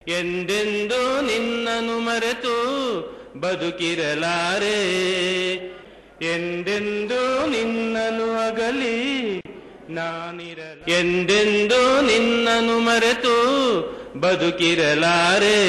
ಎಂದೆಂದೂ ನಿನ್ನನು ಮರೆತು ಬದುಕಿರಲಾರೆ ಎಂದೆಂದೂ ನಿನ್ನನು ಅಗಲಿ ನಾನಿರಲ ಎಂದೆಂದೂ ನಿನ್ನನು ಮರೆತು ಬದುಕಿರಲಾರೆ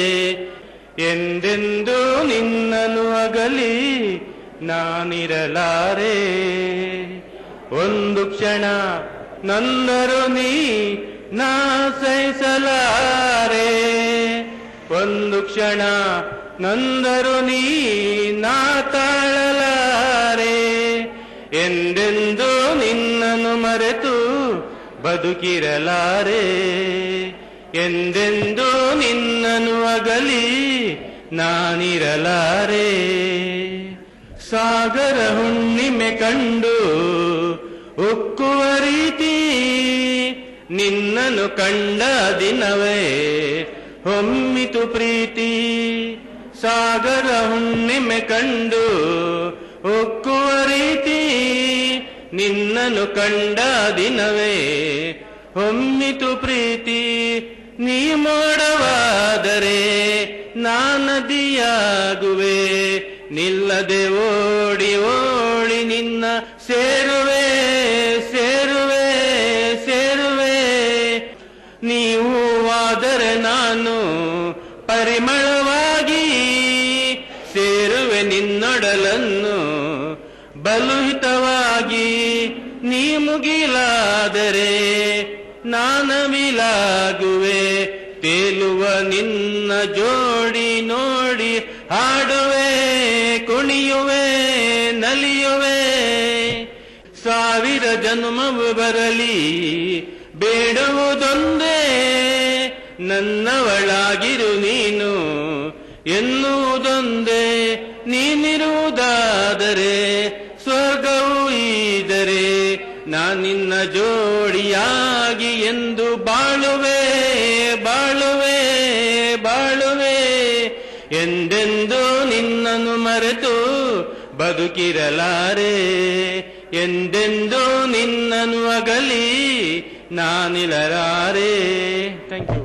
ಎಂದೆಂದೂ ನಿನ್ನನು ಅಗಲಿ ನಾನಿರಲಾರೆ ಒಂದು ಕ್ಷಣ ನಂದರು ನೀ ನಾ ಸಹಿಸಲಾರೆ ಒಂದು ಕ್ಷಣ ನಂದರು ನೀ ನಾ ತಾಳಲಾರೆ ಎಂದೆಂದೂ ನಿನ್ನನ್ನು ಮರೆತು ಬದುಕಿರಲಾರೆ ಎಂದೆಂದೂ ನಿನ್ನನು ಅಗಲಿ ನಾನಿರಲಾರೆ ಸಾಗರ ಹುಣ್ಣಿಮೆ ಕಂಡು ಉಕ್ಕುವ ರೀತಿ ನಿನ್ನನು ಕಂಡ ದಿನವೇ ಹೊಮ್ಮಿತು ಪ್ರೀತಿ ಸಾಗರ ಹುಣ್ಣಿಮೆ ಕಂಡು ಉಕ್ಕುವ ರೀತಿ ನಿನ್ನನು ಕಂಡ ದಿನವೇ ಹೊಮ್ಮಿತು ಪ್ರೀತಿ ನೀ ಮೋಡವಾದರೆ ನಾನದಿಯಾಗುವೆ ನಿಲ್ಲದೆ ಓಡಿ ಓಡಿ ನಿನ್ನ ಸೇರುವೆ ಸೇರುವೆ ಸೇರುವೆ ನೀವು ಆದರೆ ನಾನು ಪರಿಮಳವಾಗಿ ಸೇರುವೆ ನಿನ್ನೊಡಲನ್ನು ಬಲುಹಿತವಾಗಿ ನೀ ಮುಗಿಲಾದರೆ ನಾನವಿಲಾಗುವೆ ತೇಲುವ ನಿನ್ನ ಜೋಡಿ ನೋಡಿ ಹಾಡುವೆ ಕುಣಿಯುವೆ ನಲಿಯುವೆ ಸಾವಿರ ಜನ್ಮವು ಬರಲಿ ಬೇಡುವುದೊಂದೇ ನನ್ನವಳಾಗಿರು ನೀನು ಎನ್ನುವುದೊಂದೇ ನೀನಿರುವುದಾದರೆ ಸ್ವರ್ಗವು ಈದರೆ ನಾನಿನ್ನ ಜೋಡಿಯಾಗಿ ಎಂದು ಬಾಳುವೆ ಬಾಳುವೆ ಬಾಳುವೆ ಎಂದೆಂದೂ ನಿನ್ನನ್ನು ಮರೆತು ಬದುಕಿರಲಾರೆ ಎಂದೆಂದೂ ನಿನ್ನನ್ನು ಅಗಲಿ ನಾನಿಲರಾರೆ ಥ್ಯಾಂಕ್ ಯು